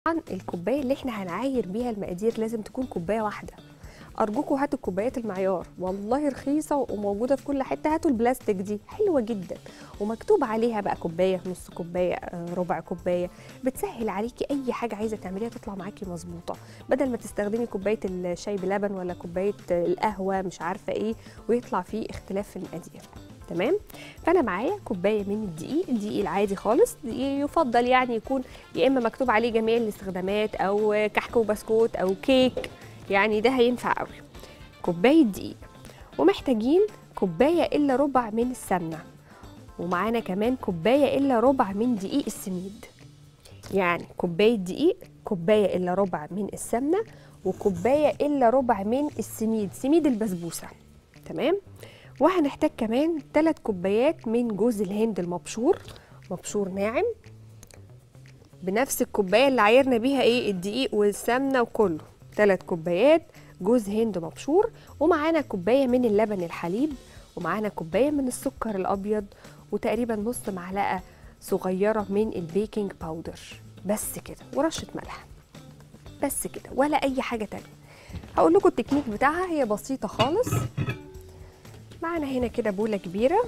طبعا الكوبايه اللي احنا هنعاير بيها المقادير لازم تكون كوبايه واحده ارجوكوا هاتوا الكوبايات المعيار والله رخيصه وموجوده في كل حته هاتوا البلاستيك دي حلوه جدا ومكتوب عليها بقى كوبايه نص كوبايه آه، ربع كوبايه بتسهل عليكي اي حاجه عايزه تعمليها تطلع معاكي مظبوطه بدل ما تستخدمي كوبايه الشاي بلبن ولا كوبايه القهوه مش عارفه ايه ويطلع فيه اختلاف في المقادير تمام فانا معايا كوبايه من الدقيق الدقيق العادي خالص دقيق يفضل يعني يكون يا اما مكتوب عليه جميع الاستخدامات او كحك وبسكوت او كيك يعني ده هينفع قوي كوبايه دقيق ومحتاجين كوبايه الا ربع من السمنه ومعانا كمان كوبايه الا ربع من دقيق السميد يعني كوبايه دقيق كوبايه الا ربع من السمنه وكوبايه الا ربع من السميد سميد البسبوسه تمام وهنحتاج كمان 3 كوبايات من جوز الهند المبشور مبشور ناعم بنفس الكوبايه اللي عايرنا بيها ايه الدقيق والسمنه وكله 3 كوبايات جوز هند مبشور ومعانا كوبايه من اللبن الحليب ومعانا كوبايه من السكر الابيض وتقريبا نص معلقه صغيره من البيكنج باودر بس كده ورشه ملح بس كده ولا اي حاجه تانية هقول لكم التكنيك بتاعها هي بسيطه خالص معانا هنا كده بوله كبيره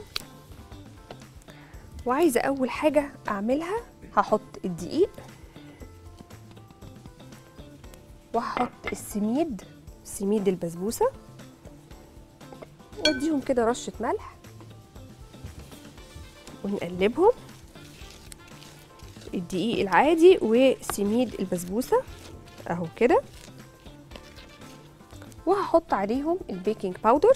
وعايزه اول حاجه اعملها هحط الدقيق وهحط السميد سميد البسبوسه واديهم كده رشه ملح ونقلبهم الدقيق العادي وسميد البسبوسه اهو كده وهحط عليهم البيكنج باودر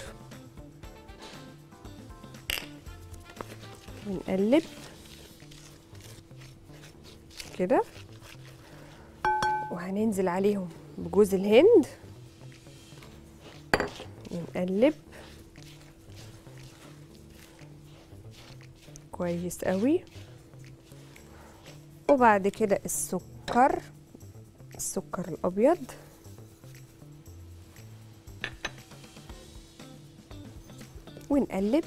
ونقلب كده وهننزل عليهم بجوز الهند ونقلب كويس قوي وبعد كده السكر السكر الابيض ونقلب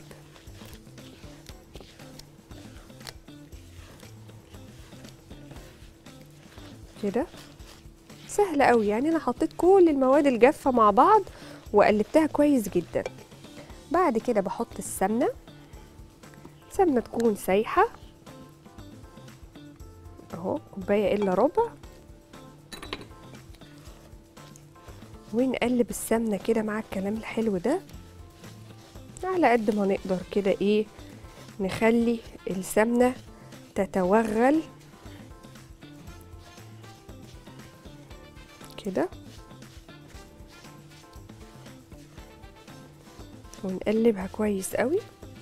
كده سهلة قوي يعني انا حطيت كل المواد الجافة مع بعض وقلبتها كويس جدا بعد كده بحط السمنة سمنة تكون سايحة اهو كوباية الا ربع ونقلب السمنة كده مع الكلام الحلو ده على قد ما نقدر كده ايه نخلي السمنة تتوغل كده ونقلبها كويس قوي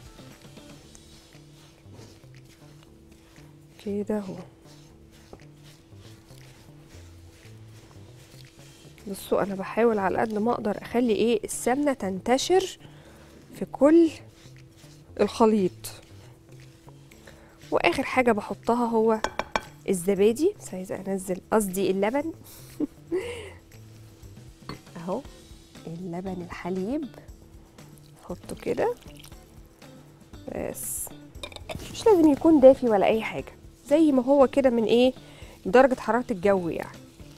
كده اهو بصوا انا بحاول على قد ما اقدر اخلي ايه السمنه تنتشر في كل الخليط واخر حاجه بحطها هو الزبادي بس عايزه انزل قصدي اللبن اهو اللبن الحليب نحطه كده بس مش لازم يكون دافي ولا اي حاجه زي ما هو كده من ايه درجه حراره الجو يعني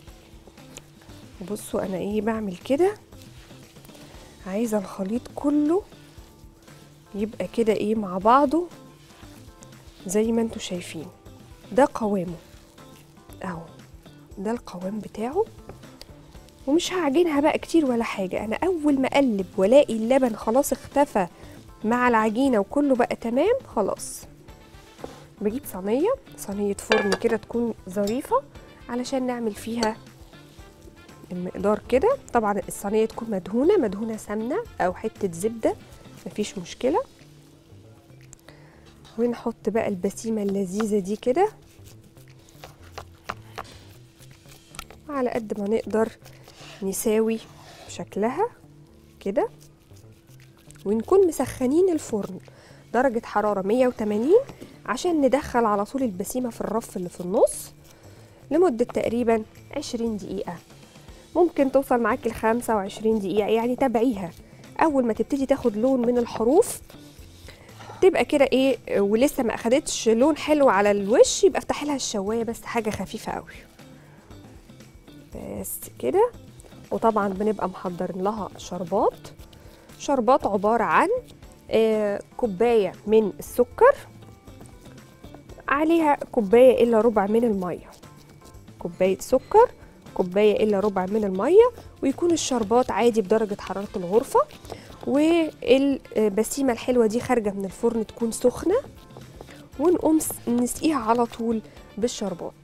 بصوا انا ايه بعمل كده عايزه الخليط كله يبقى كده ايه مع بعضه زي ما انتوا شايفين ده قوامه اهو ده القوام بتاعه ومش هعجنها بقى كتير ولا حاجة أنا أول ما أقلب ولاقي اللبن خلاص اختفى مع العجينة وكله بقى تمام خلاص بجيب صينية صينية فرن كده تكون ظريفة علشان نعمل فيها المقدار كده طبعا الصينية تكون مدهونة مدهونة سمنة أو حتة زبدة مفيش مشكلة ونحط بقى البسيمة اللذيذة دي كده على قد ما نقدر نساوي شكلها كده ونكون مسخنين الفرن درجة حرارة 180 عشان ندخل على طول البسيمة في الرف اللي في النص لمدة تقريبا 20 دقيقة ممكن توصل معاكي ل 25 دقيقة يعني تابعيها أول ما تبتدي تاخد لون من الحروف تبقى كده ايه ولسه ما اخدتش لون حلو على الوش يبقى افتحي لها الشوايه بس حاجه خفيفه قوي بس كده وطبعا بنبقى محضرين لها شربات شربات عباره عن آه كوبايه من السكر عليها كوبايه الا ربع من الميه كوبايه سكر كوبايه الا ربع من الميه ويكون الشربات عادي بدرجه حراره الغرفه والبسيمه الحلوه دي خارجه من الفرن تكون سخنه ونقوم نسقيها على طول بالشربات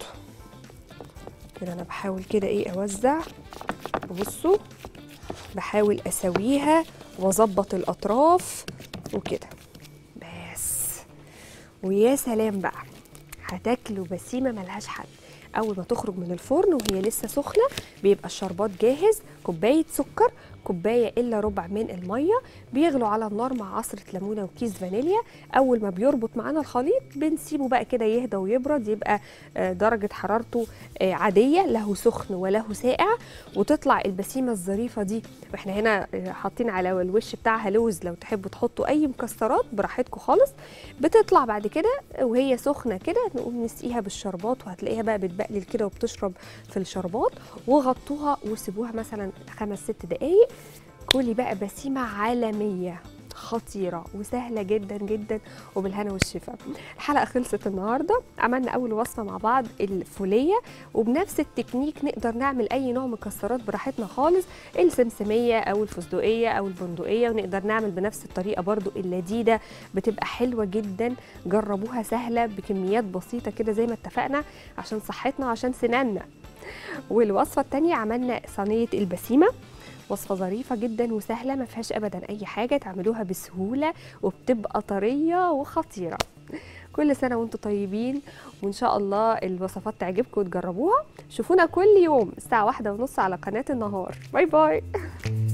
كده انا بحاول كده ايه اوزع بصوا بحاول اسويها واظبط الاطراف وكده بس ويا سلام بقى هتاكلوا بسيمه ملهاش حل اول ما تخرج من الفرن وهي لسه سخنه بيبقى الشربات جاهز كوبايه سكر كوبايه الا ربع من الميه بيغلوا على النار مع عصره ليمونه وكيس فانيليا اول ما بيربط معانا الخليط بنسيبه بقى كده يهدى ويبرد يبقى درجه حرارته عاديه له سخن وله ساقع وتطلع البسيمه الظريفه دي واحنا هنا حاطين على الوش بتاعها لوز لو تحبوا تحطوا اي مكسرات براحتكم خالص بتطلع بعد كده وهي سخنه كده نقوم نسقيها بالشربات وهتلاقيها بقى بتبقلل كده وبتشرب في الشربات وغطوها وسيبوها مثلا خمس ست دقايق كلي بقى بسيمه عالميه خطيرة وسهلة جدا جدا وبالهنا والشفا الحلقة خلصت النهاردة عملنا أول وصفة مع بعض الفولية وبنفس التكنيك نقدر نعمل أي نوع مكسرات براحتنا خالص السمسمية أو الفستقية أو البندقية ونقدر نعمل بنفس الطريقة برضو اللذيذة بتبقى حلوة جدا جربوها سهلة بكميات بسيطة كده زي ما اتفقنا عشان صحتنا وعشان سناننا والوصفة التانية عملنا صينية البسيمة وصفه ظريفه جدا وسهله ما فيهاش ابدا اي حاجه تعملوها بسهوله وبتبقى طريه وخطيره كل سنه وانتم طيبين وان شاء الله الوصفات تعجبكم وتجربوها شوفونا كل يوم الساعه واحدة ونص على قناه النهار باي باي